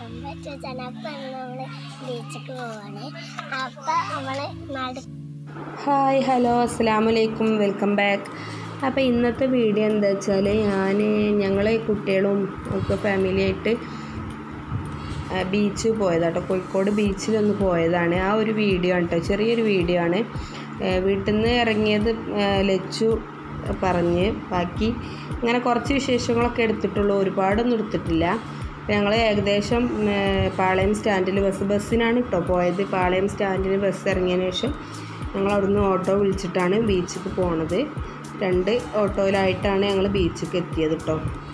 വെച്ചാൽ അപ്പം നമ്മൾ ബീച്ചിക്ക് പോവാണ് അപ്പം നമ്മൾ നട ഹായ് ഹലോ അസ്സാം വലൈക്കും വെൽക്കം ബാക്ക് അപ്പോൾ ഇന്നത്തെ വീഡിയോ എന്താ വെച്ചാൽ ഞാൻ ഞങ്ങൾ കുട്ടികളും ഒക്കെ ഫാമിലിയായിട്ട് ബീച്ച് പോയതാട്ടോ കോഴിക്കോട് ബീച്ചിലൊന്ന് പോയതാണ് ആ ഒരു വീഡിയോ ആണ് കേട്ടോ ചെറിയൊരു വീഡിയോ ആണ് വീട്ടിൽ നിന്ന് ഇറങ്ങിയത് ആ, ലച്ചു പറഞ്ഞ് ബാക്കി ഇങ്ങനെ കുറച്ച് വിശേഷങ്ങളൊക്കെ എടുത്തിട്ടുള്ളൂ ഒരുപാടൊന്നും എടുത്തിട്ടില്ല ഞങ്ങൾ ഏകദേശം ആ, പാളയം സ്റ്റാൻഡിൽ ബസ് ബസ്സിനാണ് കേട്ടോ പോയത് പാളയം സ്റ്റാൻഡിൽ ബസ് ഇറങ്ങിയതിന് ശേഷം ഞങ്ങൾ അവിടുന്ന് ഓട്ടോ വിളിച്ചിട്ടാണ് ബീച്ചിക്ക് പോണത് രണ്ട് ഓട്ടോയിലായിട്ടാണ് ഞങ്ങൾ ബീച്ചിക്ക് എത്തിയത് കേട്ടോ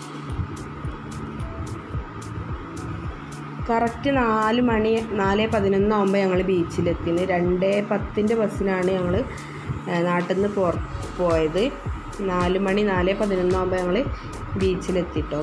കറക്റ്റ് നാല് മണി നാല് പതിനൊന്നാകുമ്പോൾ ഞങ്ങൾ ബീച്ചിലെത്തിന് രണ്ട് പത്തിൻ്റെ ബസ്സിനാണ് ഞങ്ങൾ നാട്ടിൽ നിന്ന് പോ പോയത് നാല് മണി നാല് പതിനൊന്നാകുമ്പോൾ ഞങ്ങൾ ബീച്ചിലെത്തിട്ടോ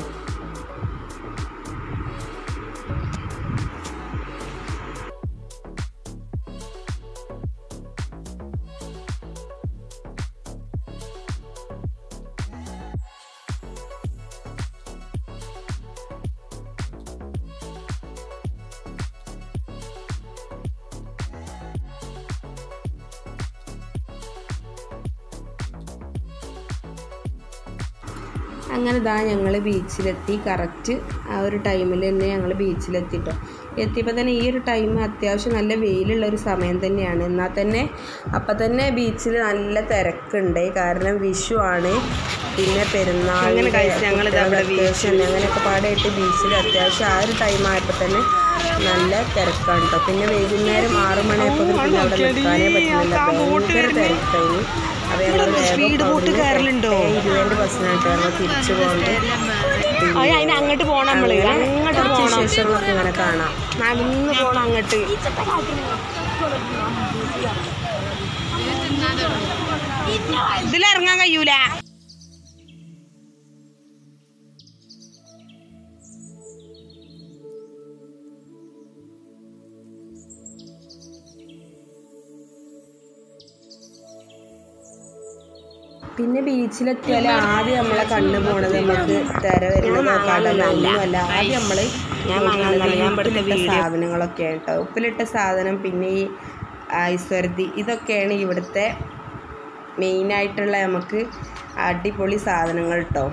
അങ്ങനെ ഇതാ ഞങ്ങൾ ബീച്ചിലെത്തി കറക്റ്റ് ആ ഒരു ടൈമിൽ തന്നെ ഞങ്ങൾ ബീച്ചിലെത്തിട്ടോ എത്തിയപ്പോൾ തന്നെ ഈ ഒരു ടൈം അത്യാവശ്യം നല്ല വെയിലുള്ള ഒരു സമയം തന്നെയാണ് എന്നാൽ തന്നെ അപ്പം തന്നെ ബീച്ചിൽ നല്ല തിരക്കുണ്ട് കാരണം വിഷു ആണ് പിന്നെ പെരുന്നാൾ വെക്കേഷൻ അങ്ങനെയൊക്കെ പാടായിട്ട് ബീച്ചിൽ അത്യാവശ്യം ആ ഒരു ടൈം ആയപ്പോൾ തന്നെ നല്ല തിരക്കാണ് കേട്ടോ പിന്നെ വൈകുന്നേരം ആറ് മണിയായപ്പോൾ പിന്നെ അവിടെ നിൽക്കാനേ പറ്റുന്നില്ല ഭയങ്കര തിരക്കായി അപ്പോൾ ഞങ്ങൾ വേഗം ഇരുപതിൻ്റെ ബസ്സിനായിട്ട് ഞങ്ങൾ തിരിച്ചു പോകുന്നത് അതിന് അങ്ങോട്ട് പോണം നമ്മള് അങ്ങോട്ട് പോണം വിശേഷങ്ങളൊക്കെ ഇങ്ങനെ കാണാം നടന്ന് പോണം അങ്ങോട്ട് ഇതിലിറങ്ങാൻ കഴിയൂല പിന്നെ ബീച്ചിലെത്തിയാൽ ആദ്യം നമ്മളെ കണ്ണു പോണത് നമുക്ക് തിര വരുന്നത് കടലൊന്നുമല്ല ആദ്യം നമ്മള് നോക്കുന്നത് ഈ ഉപ്പിലിട്ട സാധനങ്ങളൊക്കെ കേട്ടോ ഉപ്പിലിട്ട സാധനം പിന്നെ ഈ ഐശ്വരതി ഇതൊക്കെയാണ് ഇവിടുത്തെ മെയിനായിട്ടുള്ള നമുക്ക് അടിപൊളി സാധനങ്ങൾ കേട്ടോ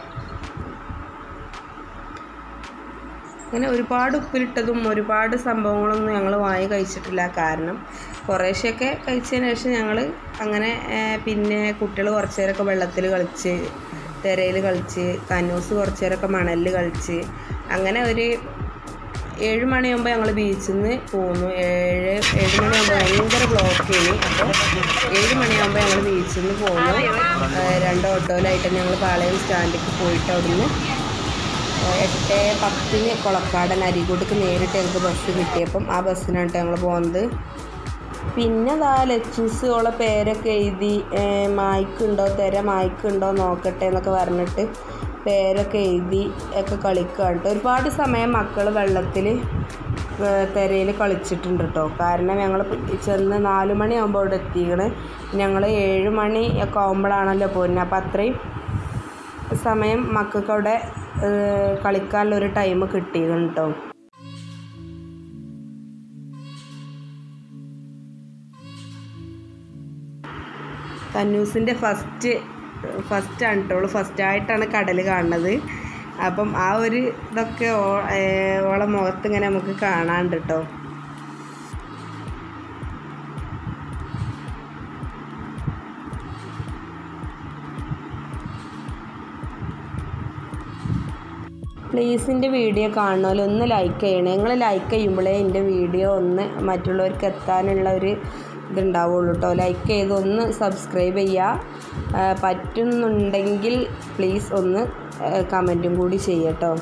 അങ്ങനെ ഒരുപാട് ഉപ്പിലിട്ടതും ഒരുപാട് സംഭവങ്ങളൊന്നും ഞങ്ങൾ വാങ്ങി കഴിച്ചിട്ടില്ല കാരണം കുറേശ്ശെയൊക്കെ കഴിച്ചതിന് ശേഷം ഞങ്ങൾ അങ്ങനെ ആ, പിന്നെ കുട്ടികൾ കുറച്ച് നേരമൊക്കെ വെള്ളത്തിൽ കളിച്ച് തിരയിൽ കളിച്ച് കന്നൂസ് കുറച്ച് നേരമൊക്കെ മണലിൽ കളിച്ച് അങ്ങനെ ഒരു ഏഴ് മണിയാകുമ്പോൾ ഞങ്ങൾ ബീച്ചിൽ നിന്ന് പോന്നു ഏഴ് ഏഴ് മണിയാകുമ്പോൾ ഭയങ്കര ബ്ലോക്ക് ചെയ്യും അപ്പോൾ ഏഴ് മണിയാകുമ്പോൾ ഞങ്ങൾ ബീച്ചിൽ നിന്ന് പോന്നു ആ, രണ്ട് ഓട്ടോയിലായിട്ട് ഞങ്ങൾ പാളയം സ്റ്റാൻഡിലേക്ക് പോയിട്ട് അവിടുന്ന് എട്ട് പത്തിന് കൊളക്കാടൻ അരീക്കോട്ടേക്ക് നേരിട്ട് ഞങ്ങൾക്ക് ബസ് കിട്ടിയപ്പം ആ ബസ്സിനാണ് ഞങ്ങൾ പോകുന്നത് പിന്നെ അതാ ലച്ചൂസ് ഓളെ പേരൊക്കെ എഴുതി മായ്ക്കുണ്ടോ തിര മായ്ക്കുണ്ടോ നോക്കട്ടെ എന്നൊക്കെ പറഞ്ഞിട്ട് പേരൊക്കെ എഴുതി ഒക്കെ കളിക്കുക കേട്ടോ ഒരുപാട് സമയം മക്കൾ വെള്ളത്തിൽ തിരയിൽ കളിച്ചിട്ടുണ്ട് കേട്ടോ കാരണം ഞങ്ങൾ ചെന്ന് നാല് മണിയാകുമ്പോൾ അവിടെ എത്തിക്കണ് ഞങ്ങൾ ഏഴ് മണി ഒക്കെ ആകുമ്പോഴാണല്ലോ പോകുന്നത് അപ്പം അത്രയും സമയം മക്കൾക്ക് അവിടെ ഏഹ്, കളിക്കാനുള്ള ഒരു ടൈം കിട്ടിയിരുന്നു കേട്ടോ തന്നൂസിൻ്റെ ഫസ്റ്റ് ഫസ്റ്റ് ആണ് കേട്ടോ ഫസ്റ്റ് ആയിട്ടാണ് കടൽ കാണുന്നത് അപ്പം ആ ഒരു ഇതൊക്കെ ഓ- ഏഹ്, ഓളെ മുഖത്ത് ഇങ്ങനെ നമുക്ക് കാണാണ്ട് കേട്ടോ പ്ലീസിൻ്റെ വീഡിയോ കാണുമല്ലോ ഒന്ന് ലൈക്ക് ചെയ്യണേ നിങ്ങൾ ലൈക്ക് ചെയ്യുമ്പോഴേ എൻ്റെ വീഡിയോ ഒന്ന് മറ്റുള്ളവർക്ക് എത്താനുള്ള ഒരു ഇതുണ്ടാവുള്ളൂ കേട്ടോ ലൈക്ക് ചെയ്ത് ഒന്ന് സബ്സ്ക്രൈബ് ചെയ്യുക ആ, പറ്റുന്നുണ്ടെങ്കിൽ പ്ലീസ് ഒന്ന് കമൻറ്റും കൂടി ചെയ്യട്ടോ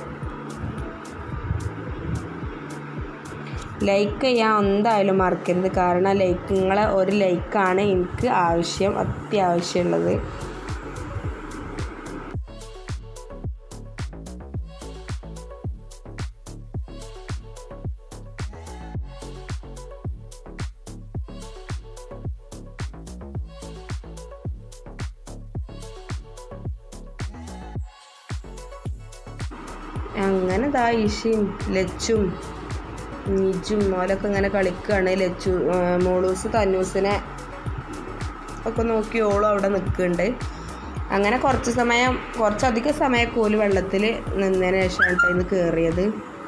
ലൈക്ക് ചെയ്യാൻ എന്തായാലും മറക്കരുത് കാരണം ലൈക്ക് നിങ്ങളെ ഒരു ലൈക്കാണ് എനിക്ക് ആവശ്യം അത്യാവശ്യമുള്ളത് അങ്ങനെ ദാ ഇഷിയും ലച്ചും നിജും ഓലൊക്കെ ഇങ്ങനെ കളിക്കുകയാണ് ലച്ചു ആ, മോളൂസ് തന്നൂസിനെ ഒക്കെ നോക്കി ഓളും അവിടെ നിൽക്കുന്നുണ്ട് അങ്ങനെ കുറച്ച് സമയം കുറച്ചധികം സമയമൊക്കെ ഓല് വെള്ളത്തിൽ നിന്നതിന് ശേഷമാണ് കേട്ടോ ഇന്ന് കയറിയത്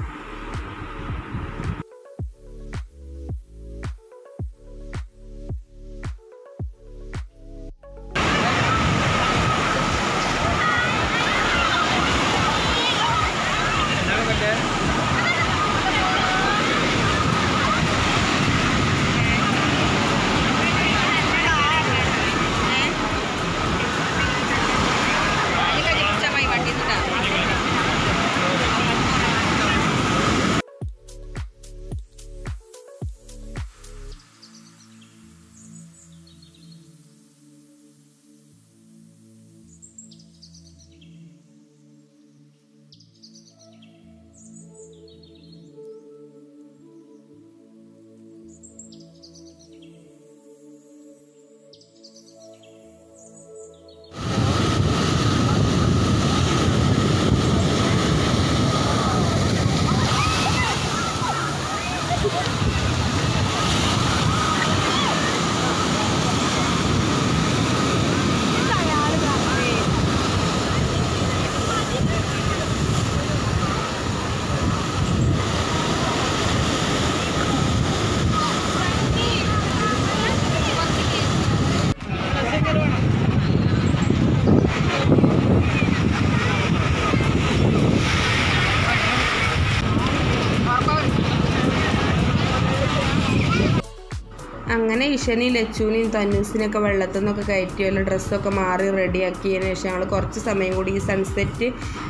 അങ്ങനെ ഇഷനെയും ലച്ചുവിനെയും തന്നൂസിനെയൊക്കെ വെള്ളത്തിൽ നിന്നൊക്കെ കയറ്റി വല്ല ഡ്രസ്സൊക്കെ മാറി റെഡിയാക്കിയതിന് ശേഷം ഞങ്ങൾ കുറച്ച് സമയം കൂടി ഈ സൺസെറ്റ്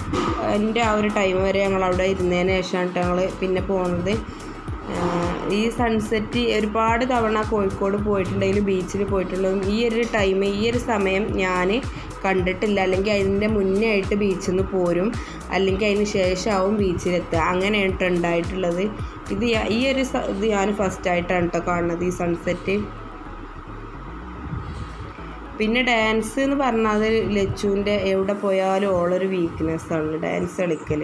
എൻ്റെ ആ ഒരു ടൈം വരെ ഞങ്ങൾ അവിടെ ഇരുന്നതിന് ശേഷമാണ് ഞങ്ങൾ പിന്നെ പോകുന്നത് ആഹ് ഈ സൺസെറ്റ് ഒരുപാട് തവണ കോഴിക്കോട് പോയിട്ടുണ്ടെങ്കിലും ബീച്ചിൽ പോയിട്ടുള്ളതും ഈ ഒരു ടൈം ഈ ഒരു സമയം ഞാൻ കണ്ടിട്ടില്ല അല്ലെങ്കിൽ അതിൻ്റെ മുന്നേ ആയിട്ട് ബീച്ചിൽ നിന്ന് പോരും അല്ലെങ്കിൽ അതിന് ശേഷമാവും ബീച്ചിലെത്തുക അങ്ങനെയാണ് ട്ടോ ഉണ്ടായിട്ടുള്ളത് ഇത് ഞാ- ഈ ഒരു സ- ഇത് ഞാൻ ഫസ്റ്റ് ആയിട്ടാണ് കേട്ടോ കാണുന്നത് ഈ സൺസെറ്റ് പിന്നെ ഡാൻസ് എന്ന് പറഞ്ഞാൽ ലച്ചുവിൻ്റെ എവിടെ പോയാലും ഓളൊരു വീക്ക്നെസ്സാണ് ഡാൻസ് കളിക്കൽ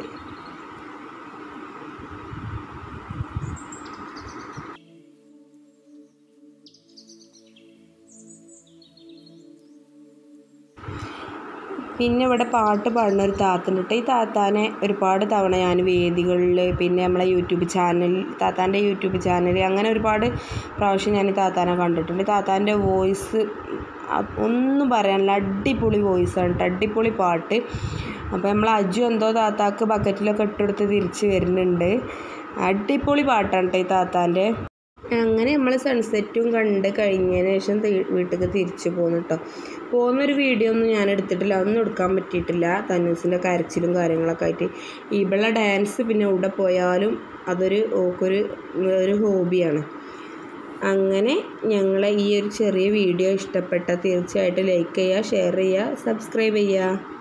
പിന്നെ ഇവിടെ പാട്ട് പാടുന്ന ഒരു താത്തണ്ട് കേട്ടോ ഈ താത്താനെ ഒരുപാട് തവണ ഞാൻ വേദികളിൽ പിന്നെ നമ്മളെ യൂട്യൂബ് ചാനൽ താത്താൻ്റെ യൂട്യൂബ് ചാനൽ അങ്ങനെ ഒരുപാട് പ്രാവശ്യം ഞാൻ ഈ താത്താനെ കണ്ടിട്ടുണ്ട് താത്താൻ്റെ വോയിസ് ഒന്നും പറയാനില്ല അടിപൊളി വോയിസാണ് കേട്ടോ അടിപൊളി പാട്ട് അപ്പോൾ നമ്മൾ അജു എന്തോ താത്താക്ക് ബക്കറ്റിലൊക്കെ ഇട്ടെടുത്ത് തിരിച്ച് വരുന്നുണ്ട് അടിപൊളി പാട്ടാണ് കേട്ടോ ഈ താത്താൻ്റെ അങ്ങനെ നമ്മൾ സൺസെറ്റും കണ്ട് കഴിഞ്ഞതിന് ശേഷം തി- വീട്ടിലേക്ക് തിരിച്ചു പോന്നു കേട്ടോ പോകുന്നൊരു വീഡിയോ ഒന്നും ഞാൻ എടുത്തിട്ടില്ല ഒന്നും എടുക്കാൻ പറ്റിയിട്ടില്ല തന്നൂസിൻ്റെ കരച്ചിലും കാര്യങ്ങളൊക്കെ ആയിട്ട് ഇവളെ ഡാൻസ് പിന്നെ എവിടെ പോയാലും അതൊരു ഓക്കൊരു ഒരു ഹോബിയാണ് അങ്ങനെ ഞങ്ങളെ ഈ ഒരു ചെറിയ വീഡിയോ ഇഷ്ടപ്പെട്ടാൽ തീർച്ചയായിട്ടും ലൈക്ക് ചെയ്യുക ഷെയർ ചെയ്യുക സബ്സ്ക്രൈബ് ചെയ്യുക